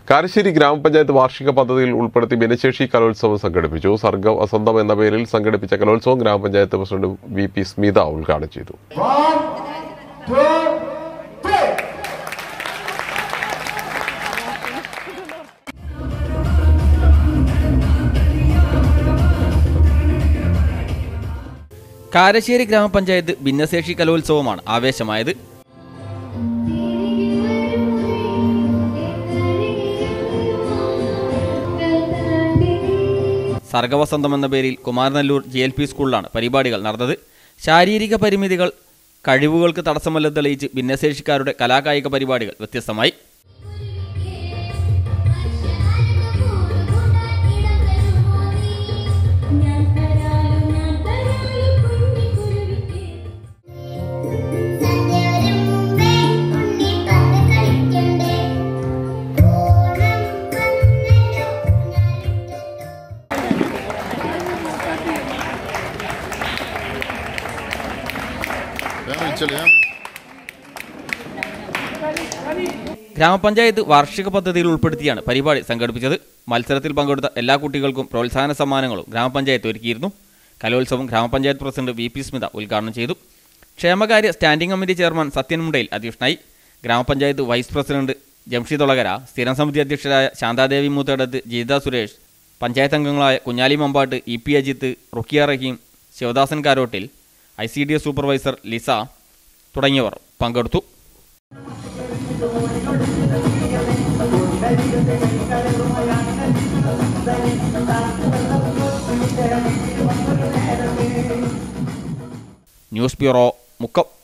കാരശ്ശേരി ഗ്രാമപഞ്ചായത്ത് വാർഷിക പദ്ധതിയിൽ ഉൾപ്പെടുത്തി ഭിന്നശേഷി കലോത്സവം സംഘടിപ്പിച്ചു സർഗ വസന്തം എന്ന പേരിൽ സംഘടിപ്പിച്ച കലോത്സവം ഗ്രാമപഞ്ചായത്ത് പ്രസിഡന്റ് വി പി സ്മിത ഉദ്ഘാടനം ചെയ്തു One, two, three. കാരശ്ശേരി ഗ്രാമപഞ്ചായത്ത് ഭിന്നശേഷി കലോത്സവമാണ് ആവേശമായത് സർഗവസന്തം എന്ന പേരിൽ കുമാരനല്ലൂർ ജി എൽ പി സ്കൂളിലാണ് പരിപാടികൾ നടന്നത് ശാരീരിക പരിമിതികൾ കഴിവുകൾക്ക് തടസ്സമല്ലെന്ന് തെളിയിച്ച് ഭിന്നശേഷിക്കാരുടെ കലാകായിക പരിപാടികൾ വ്യത്യസ്തമായി ഞാൻ തരാലു ഞാൻ തരാലു കുഞ്ഞിക്കുരുവിക്ക് സന്ധ്യവരും മുമ്പേ ഉണ്ണി പന്ത് കളിക്കണ്ടേ ഓണം വന്നല്ലോ ഞാനിട്ടല്ലോ ഗ്രാമപഞ്ചായത്ത് വാർഷിക പദ്ധതിയിൽ ഉൾപ്പെടുത്തിയാണ് പരിപാടി സംഘടിപ്പിച്ചത് മത്സരത്തിൽ പങ്കെടുത്ത എല്ലാ കുട്ടികൾക്കും പ്രോത്സാഹന സമ്മാനങ്ങളും ഗ്രാമപഞ്ചായത്ത് ഒരുക്കിയിരുന്നു കലോത്സവം ഗ്രാമപഞ്ചായത്ത് പ്രസിഡന്റ് വി പി സ്മിത ഉദ്ഘാടനം ചെയ്തു ക്ഷേമകാര്യ standing committee chairman Sathyan Mundayil അധ്യക്ഷനായി ഗ്രാമപഞ്ചായത്ത് വൈസ് പ്രസിഡന്റ് ജംഷീദ് ഒളകര സ്ഥിരം സമിതി അധ്യക്ഷരായ ശാന്താദേവി മൂത്തേടത്ത് ജീത സുരേഷ് പഞ്ചായത്ത് അംഗങ്ങളായ Kunhali Mambatt E P Ajith Rukkiya Raheem Sivadasan Karottil I C D S supervisor Lisa തുടങ്ങിയവർ പങ്കെടുത്തു ന്യൂസ് ബ്യൂറോ മുക്കം